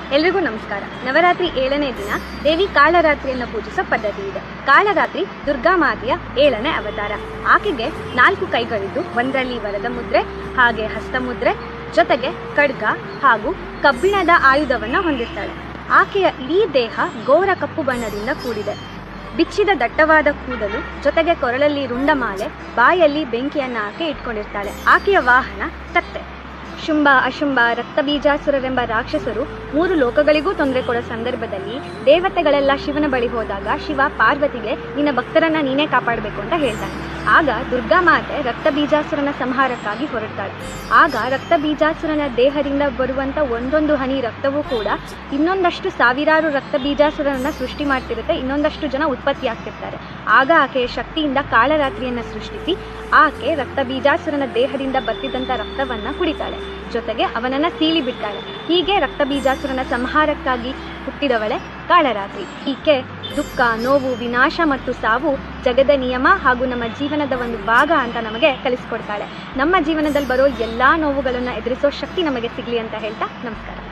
ಎಲ್ರಿಗೂ ನಮಸ್ಕಾರ ನವರಾತ್ರಿ ಏಳನೇ ದಿನ ದೇವಿ ಕಾಳರಾತ್ರಿಯನ್ನು ಪೂಜಿಸೋ ಪದ್ಧತಿ ಇದೆ ಕಾಳರಾತ್ರಿ ದುರ್ಗಾ ಮಾತೆಯ ಏಳನೇ ಅವತಾರ ಆಕೆಗೆ ನಾಲ್ಕು ಕೈಗಳಿದ್ದು ಒಂದರಲ್ಲಿ ವರದ ಮುದ್ರೆ ಹಾಗೆ ಹಸ್ತಮುದ್ರೆ ಜೊತೆಗೆ ಖಡ್ಗ ಹಾಗೂ ಕಬ್ಬಿಣದ ಆಯುಧವನ್ನು ಹೊಂದಿರ್ತಾಳೆ ಆಕೆಯ ಇಡೀ ದೇಹ ಘೋರ ಕಪ್ಪು ಬಣ್ಣದಿಂದ ಕೂಡಿದೆ ಬಿಚ್ಚಿದ ದಟ್ಟವಾದ ಕೂದಲು ಜೊತೆಗೆ ಕೊರಳಲ್ಲಿ ರುಂಡಮಾಲೆ ಬಾಯಲ್ಲಿ ಬೆಂಕಿಯನ್ನ ಆಕೆ ಇಟ್ಕೊಂಡಿರ್ತಾಳೆ ಆಕೆಯ ವಾಹನ ಕತ್ತೆ ಶುಂಭ ಅಶುಂಭ ರಕ್ತಬೀಜಾಸುರರೆಂಬ ರಾಕ್ಷಸರು ಮೂರು ಲೋಕಗಳಿಗೂ ತೊಂದರೆ ಕೊಡೋ ಸಂದರ್ಭದಲ್ಲಿ ದೇವತೆಗಳೆಲ್ಲ ಶಿವನ ಬಳಿ ಹೋದಾಗ ಶಿವ ಪಾರ್ವತಿಗೆ ನಿನ್ನ ಭಕ್ತರನ್ನ ನೀನೇ ಕಾಪಾಡಬೇಕು ಅಂತ ಹೇಳ್ತಾನೆ ಆಗ ದುರ್ಗಾ ಮಾತೆ ರಕ್ತಬೀಜಾಸುರನ ಸಂಹಾರಕ್ಕಾಗಿ ಹೊರಡ್ತಾಳೆ ಆಗ ರಕ್ತಬೀಜಾಸುರನ ದೇಹದಿಂದ ಬರುವಂತ ಒಂದೊಂದು ಹನಿ ರಕ್ತವೂ ಕೂಡ ಇನ್ನೊಂದಷ್ಟು ಸಾವಿರಾರು ರಕ್ತಬೀಜಾಸುರನನ್ನ ಸೃಷ್ಟಿ ಮಾಡ್ತಿರುತ್ತೆ ಇನ್ನೊಂದಷ್ಟು ಜನ ಉತ್ಪತ್ತಿ ಆಗ್ತಿರ್ತಾರೆ ಆಗ ಆಕೆಯ ಶಕ್ತಿಯಿಂದ ಕಾಳರಾತ್ರಿಯನ್ನ ಸೃಷ್ಟಿಸಿ ಆಕೆ ರಕ್ತಬೀಜಾಸುರನ ದೇಹದಿಂದ ಬರ್ತಿದ್ದಂಥ ರಕ್ತವನ್ನ ಕುಡಿತಾಳೆ ಜೊತೆಗೆ ಅವನನ್ನ ಸೀಳಿ ಬಿಡ್ತಾಳೆ ಹೀಗೆ ರಕ್ತಬೀಜಾಸುರನ ಸಂಹಾರಕ್ಕಾಗಿ ಹುಟ್ಟಿದವಳೆ ಕಾಳರಾತ್ರಿ ಈಕೆ ದುಃಖ ನೋವು ವಿನಾಶ ಮತ್ತು ಸಾವು ಜಗದ ನಿಯಮ ಹಾಗೂ ನಮ್ಮ ಜೀವನದ ಒಂದು ಭಾಗ ಅಂತ ನಮಗೆ ಕಲಿಸ್ಕೊಡ್ತಾಳೆ ನಮ್ಮ ಜೀವನದಲ್ಲಿ ಬರೋ ಎಲ್ಲಾ ನೋವುಗಳನ್ನು ಎದುರಿಸೋ ಶಕ್ತಿ ನಮಗೆ ಸಿಗ್ಲಿ ಅಂತ ಹೇಳ್ತಾ ನಮಸ್ಕಾರ